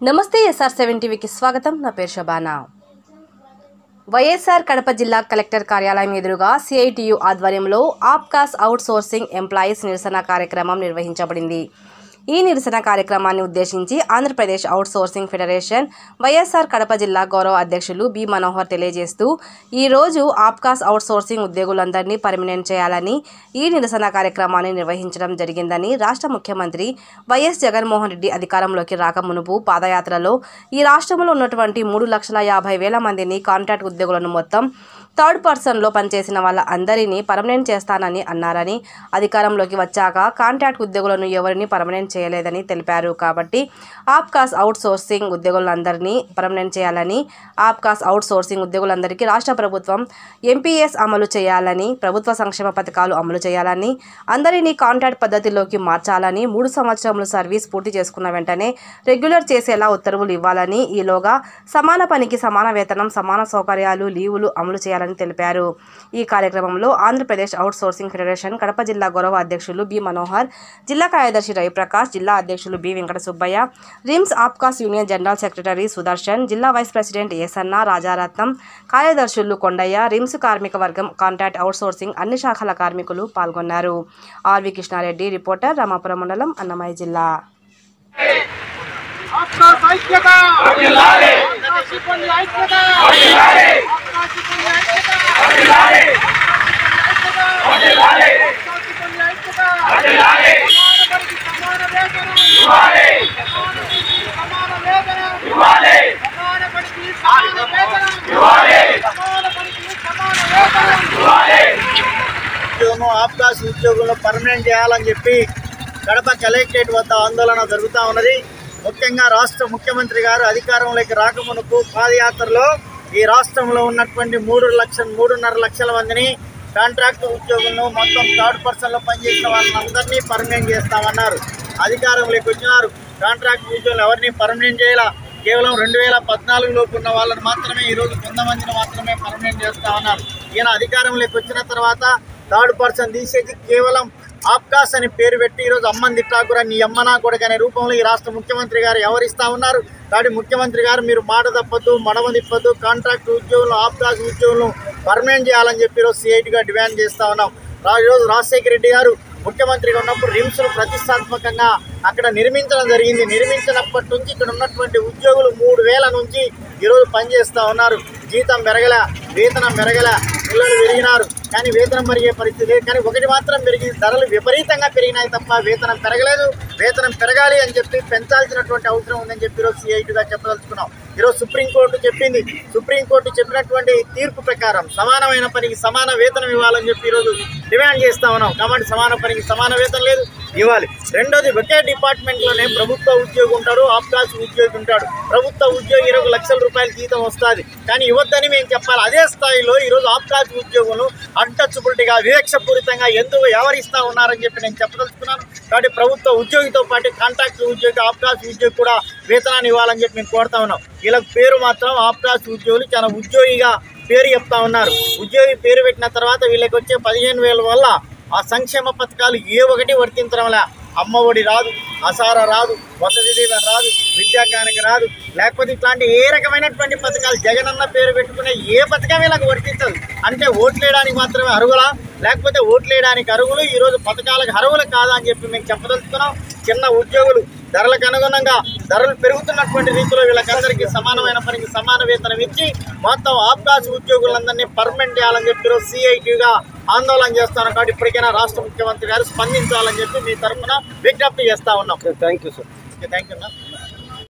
నమస్తే SR seven టీవీకి స్వాగతం నా పేరు శబానా వైఎస్ఆర్ కడప జిల్లా కలెక్టర్ కార్యాలయం ఎదురుగా సిఐటియు ఆధ్వర్యంలో ఆప్కాస్ అవుట్ సోర్సింగ్ ఎంప్లాయీస్ నిరసన కార్యక్రమం నిర్వహించబడింది ఈ నిరసన కార్యక్రమాన్ని ఉద్దేశించి Andhra Pradesh outsourcing federation YSR Kadapa జిల్లా గౌరవ అధ్యక్షులు బి మనోహర్ తెలియజేస్తూ ఈ రోజు ఆప్కాస్ అవుట్ సోర్సింగ్ ఉద్యోగులందరినీ పర్మినెంట్ చేయాలని ఈ నిరసన కార్యక్రమాన్ని నిర్వహించడం జరిగిందని రాష్ట్ర ముఖ్యమంత్రి వైఎస్ జగన్మోహన్ రెడ్డి అధికారంలోకి రాక మునుపు పాదయాత్రలో ఈ రాష్ట్రంలో ఉన్నటువంటి మూడు లక్షల యాభై వేల మందిని కాంట్రాక్ట్ ఉద్యోగులను మొత్తం థర్డ్ పర్సన్లో పనిచేసిన వాళ్ళ అందరినీ పర్మనెంట్ చేస్తానని అన్నారని అధికారంలోకి వచ్చాక కాంట్రాక్ట్ ఉద్యోగులను ఎవరిని పర్మనెంట్ చేయలేదని తెలిపారు కాబట్టి ఆప్కాస్ అవుట్ సోర్సింగ్ ఉద్యోగులందరినీ పర్మనెంట్ చేయాలని ఆప్కాస్ అవుట్ సోర్సింగ్ ఉద్యోగులందరికీ రాష్ట్ర ప్రభుత్వం ఎంపీఎస్ అమలు చేయాలని ప్రభుత్వ సంక్షేమ పథకాలు అమలు చేయాలని అందరినీ కాంట్రాక్ట్ పద్ధతిలోకి మార్చాలని మూడు సంవత్సరములు సర్వీస్ పూర్తి చేసుకున్న వెంటనే రెగ్యులర్ చేసేలా ఉత్తర్వులు ఇవ్వాలని ఈలోగా సమాన పనికి సమాన వేతనం సమాన సౌకర్యాలు లీవులు అమలు చేయాలని తెలిపారు ఈ కార్యక్రమంలో Andhra Pradesh outsourcing federation Kadapa జిల్లా గౌరవ అధ్యక్షులు బి మనోహర్ జిల్లా కార్యదర్శి రవిప్రకాష్ జిల్లా అధ్యక్షులు B Venkata Subbaiah RIMS APCOS union general secretary Sudarshan జిల్లా వైస్ ప్రెసిడెంట్ ఏసన్న రాజారత్నం కార్యదర్శులు కొండయ్య రిమ్స్ కార్మిక వర్గం కాంట్రాక్ట్ అవుట్ సోర్సింగ్ అన్ని శాఖల కార్మికులు పాల్గొన్నారు ఆర్వి కృష్ణారెడ్డి రిపోర్టర్ రామాపురం మండలం అన్నమయ్య జిల్లా आपका ऐक्यता आपका सिब्बंदी ऐक्यता आपका सिब्बंदी ऐक्यता आपका सिब्बंदी ऐक्यता సమాన పనికి సమాన వేతనం సమాన పనికి సమాన వేతనం సమాన పనికి సమాన వేతనం సమాన పనికి సమాన వేతనం ఉద్యోగం ఆప్కాస్ ఉద్యోగులను పర్మనెంట్ చేయాలని చెప్పి కడప కలెక్టరేట్ వద్ద ఆందోళన జరుగుతూ ఉన్నది ముఖ్యంగా రాష్ట్ర ముఖ్యమంత్రి గారు అధికారంలోకి రాకమునుపు పాదయాత్రలో ఈ రాష్ట్రంలో ఉన్నటువంటి మూడు లక్షల మూడున్నర లక్షల మందిని కాంట్రాక్ట్ ఉద్యోగులను మొత్తం థర్డ్ పర్సన్లో పనిచేసిన వాళ్ళని అందరినీ పర్మనెంట్ చేస్తామన్నారు అధికారంలోకి వచ్చినారు కాంట్రాక్ట్ ఉద్యోగులు ఎవరిని పర్మనెంట్ చేయాల కేవలం రెండు వేల పద్నాలుగు లోపు ఉన్న వాళ్ళని మాత్రమే ఈరోజు కొంతమందిని మాత్రమే పర్మనెంట్ చేస్తా ఉన్నారు ఈయన అధికారంలోకి వచ్చిన తర్వాత థర్డ్ పర్సన్ తీసేసి కేవలం ఆప్కాస్ అని పేరు పెట్టి ఈరోజు అమ్మని తిట్టా కూడా నీ అమ్మనా కొడుకు అనే రూపంలో ఈ రాష్ట్ర ముఖ్యమంత్రి గారు ఎవరిస్తా ఉన్నారు కాబట్టి ముఖ్యమంత్రి గారు మీరు మాట తప్పొద్దు మడమ తిప్పొద్దు కాంట్రాక్ట్ ఉద్యోగులు ఆప్కాస్ ఉద్యోగులను పర్మనెంట్ చేయాలని చెప్పి ఈరోజు సిఐటిగా డిమాండ్ చేస్తా ఉన్నాం రా- ఈరోజు రాజశేఖర రెడ్డి గారు ముఖ్యమంత్రిగా ఉన్నప్పుడు రిమ్స్ను ప్రతిష్టాత్మకంగా అక్కడ నిర్మించడం జరిగింది నిర్మించినప్పటి నుంచి ఇక్కడ ఉన్నటువంటి ఉద్యోగులు మూడు వేల నుంచి ఈరోజు పనిచేస్తూ ఉన్నారు జీతం పెరగల వేతనం పెరగల పిల్లలు పెరిగినారు కానీ వేతనం పెరిగే పరిస్థితి లేదు కానీ ఒకటి మాత్రం పెరిగింది ధరలు విపరీతంగా పెరిగినాయి తప్ప వేతనం పెరగలేదు వేతనం పెరగాలి అని చెప్పి పెంచాల్సినటువంటి అవసరం ఉందని చెప్పి ఈరోజు సిఐటిగా చెప్పదలుచుకున్నాం ఈరోజు సుప్రీంకోర్టు చెప్పింది సుప్రీంకోర్టు చెప్పినటువంటి తీర్పు ప్రకారం సమానమైన పనికి సమాన వేతనం ఇవ్వాలని చెప్పి ఈరోజు డిమాండ్ చేస్తా ఉన్నాం కాబట్టి సమాన పనికి సమాన వేతనం లేదు ఇవ్వాలి రెండోది ఒకే డిపార్ట్మెంట్లోనే ప్రభుత్వ ఉద్యోగి ఉంటాడు ఆప్కాస్ ఉద్యోగి ఉంటాడు ప్రభుత్వ ఉద్యోగి ఇరవై లక్షల రూపాయల జీతం వస్తుంది కానీ ఇవ్వద్దని మేము చెప్పాలి అదే స్థాయిలో ఈరోజు ఆప్కాస్ ఉద్యోగులు అన్టచబిలిటీగా వివక్షపూరితంగా ఎందుకు ఎవరిస్తా ఉన్నారని చెప్పి నేను చెప్పదలుచుకున్నాను కాబట్టి ప్రభుత్వ ఉద్యోగితో పాటు కాంట్రాక్ట్ ఉద్యోగి ఆప్కాస్ ఉద్యోగి కూడా వేతనాన్ని ఇవ్వాలని చెప్పి మేము కోరుతా ఉన్నాం వీళ్ళ పేరు మాత్రం ఆప్కాస్ ఉద్యోగులు చాలా ఉద్యోగిగా పేరు చెప్తా ఉన్నారు ఉద్యోగి పేరు పెట్టిన తర్వాత వీళ్ళకి వచ్చే పదిహేను వేల వల్ల ఆ సంక్షేమ పథకాలు ఏ ఒకటి వర్తించడంలా అమ్మ ఒడి రాదు అసార రాదు వసతి దీవెన రాదు విద్యాకానికి రాదు లేకపోతే ఇట్లాంటి ఏ రకమైనటువంటి పథకాలు జగనన్న పేరు పెట్టుకునే ఏ పథకం వీళ్ళకి వర్తించదు అంటే ఓట్లేయడానికి మాత్రమే అర్హులా లేకపోతే ఓట్లేయడానికి అర్హులు ఈరోజు పథకాలకు అర్హులు కాదా అని చెప్పి మేము చెప్పదలుచుకున్నాం చిన్న ఉద్యోగులు ధరలకు అనుగుణంగా ధరలు పెరుగుతున్నటువంటి రీతిలో వీళ్ళకందరికీ సమానమైన పనికి సమాన వేతనం ఇచ్చి మొత్తం ఆప్కాస్ ఉద్యోగులందరినీ పర్మనెంట్ చేయాలని చెప్పి సిఐటిగా ఆందోళన చేస్తాను కాబట్టి ఇప్పటికైనా రాష్ట్ర ముఖ్యమంత్రి గారు స్పందించాలని చెప్పి మీ తరఫున విజ్ఞప్తి చేస్తా ఉన్నాం thank you sir thank you